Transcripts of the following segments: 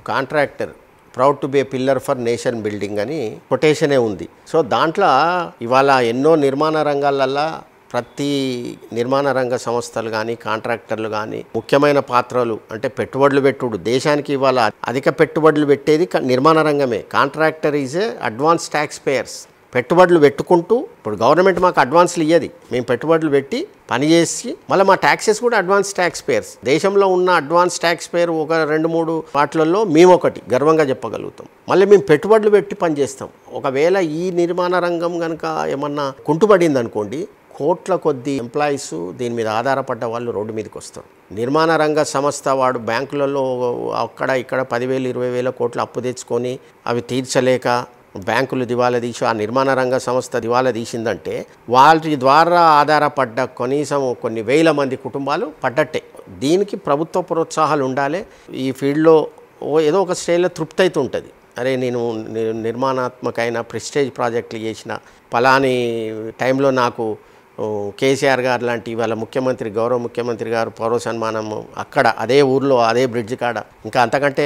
contractor proud to be a pillar for nation building అని కొటేషనే ఉంది సో దాంట్లో ఇవాళ ఎన్నో నిర్మాణ రంగాలల్లో ప్రతి నిర్మాణ రంగ సంస్థలు కానీ కాంట్రాక్టర్లు కానీ ముఖ్యమైన పాత్రలు అంటే పెట్టుబడులు పెట్టుడు దేశానికి ఇవాళ అధిక పెట్టుబడులు పెట్టేది క- నిర్మాణ రంగమే contractor is a advance tax payers పెట్టుబడులు పెట్టుకుంటూ ఇప్పుడు గవర్నమెంట్ మాకు అడ్వాన్స్లు ఇయ్యది మేము పెట్టుబడులు పెట్టి పని చేసి మళ్ళీ మా ట్యాక్సెస్ కూడా అడ్వాన్స్ ట్యాక్స్ పేయర్స్ దేశంలో ఉన్న అడ్వాన్స్ ట్యాక్స్ పేర్ ఒక రెండు మూడు వాటిలలో మేము ఒకటి గర్వంగా చెప్పగలుగుతాం మళ్ళీ మేము పెట్టుబడులు పెట్టి పని చేస్తాం ఒకవేళ ఈ నిర్మాణ రంగం కనుక ఏమన్నా కుంటుపడింది అనుకోండి కోట్ల కొద్ది ఎంప్లాయీస్ దీని మీద ఆధారపడ్డ వాళ్ళు రోడ్డు మీదకి వస్తారు నిర్మాణ రంగ సంస్థ వాడు బ్యాంకులలో అక్కడ ఇక్కడ పదివేలు ఇరవై వేల కోట్లు అప్పు తెచ్చుకొని అవి తీర్చలేక బ్యాంకులు దివాలా తీసి ఆ నిర్మాణ రంగ సంస్థ దివాలా తీసిందంటే వాటి ద్వారా ఆధారపడ్డ కనీసం కొన్ని వేల మంది కుటుంబాలు పడ్డట్టే దీనికి ప్రభుత్వ ప్రోత్సాహాలు ఉండాలి ఈ ఫీల్డ్లో ఓ ఏదో ఒక స్టేజ్లో తృప్తి అయితే ఉంటుంది అరే నేను ని- నిర్మాణాత్మకమైన ప్రెస్టేజ్ ప్రాజెక్టులు చేసిన పలాని టైంలో నాకు ఓ, కేసీఆర్ గారు లాంటి ఇవాళ ముఖ్యమంత్రి గౌరవ ముఖ్యమంత్రి గారు పౌర సన్మానం అక్కడ అదే ఊర్లో అదే బ్రిడ్జ్ కాడ ఇంకా అంతకంటే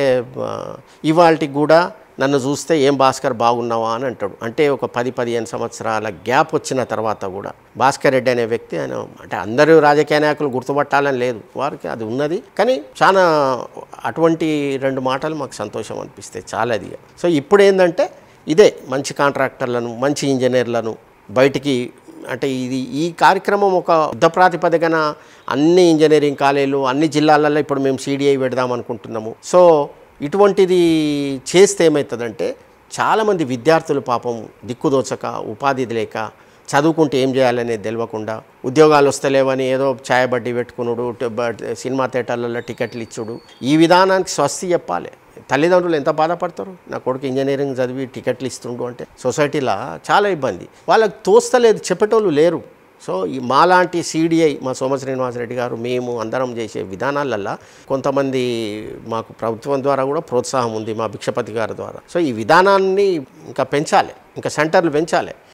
ఇవాళకి కూడా నన్ను చూస్తే ఏం భాస్కర్ బాగున్నావా అని అంటాడు అంటే ఒక పది పదిహేను సంవత్సరాల గ్యాప్ వచ్చిన తర్వాత కూడా భాస్కర్ రెడ్డి అనే వ్యక్తి ఆయన అంటే అందరూ రాజకీయ నాయకులు గుర్తుపట్టాలని లేదు వారికి అది ఉన్నది కానీ చాలా అటువంటి రెండు మాటలు మాకు సంతోషం అనిపిస్తాయి చాలా అది సో ఇప్పుడు ఏంటంటే ఇదే మంచి కాంట్రాక్టర్లను మంచి ఇంజనీర్లను బయటికి అంటే ఇది ఈ కార్యక్రమం ఒక యుద్ధ ప్రాతిపదికన అన్ని ఇంజనీరింగ్ కాలేజీలు అన్ని జిల్లాలలో ఇప్పుడు మేము సిడిఐ పెడదాం అనుకుంటున్నాము సో ఇటువంటిది చేస్తే ఏమవుతుందంటే చాలామంది విద్యార్థులు పాపం దిక్కుదోచక ఉపాధి లేక చదువుకుంటే ఏం చేయాలనేది తెలియకుండా ఉద్యోగాలు వస్తలేవని ఏదో ఛాయబడ్డీ పెట్టుకునుడు ట- బ- సినిమా థియేటర్లలో టికెట్లు ఇచ్చుడు ఈ విధానానికి స్వస్తి చెప్పాలి తల్లిదండ్రులు ఎంత బాధపడతారు నా కొడుకు ఇంజనీరింగ్ చదివి టికెట్లు ఇస్తుండు అంటే సొసైటీలో చాలా ఇబ్బంది వాళ్ళకి తోస్తలేదు చెప్పేటోళ్ళు లేరు సో ఈ మాలాంటి సిడిఐ మా సోమ శ్రీనివాసరెడ్డి గారు మేము అందరం చేసే విధానాలల్లో కొంతమంది మాకు ప్రభుత్వం ద్వారా కూడా ప్రోత్సాహం ఉంది మా భిక్షపతి గారి ద్వారా సో ఈ విధానాన్ని ఇంకా పెంచాలి ఇంకా సెంటర్లు పెంచాలి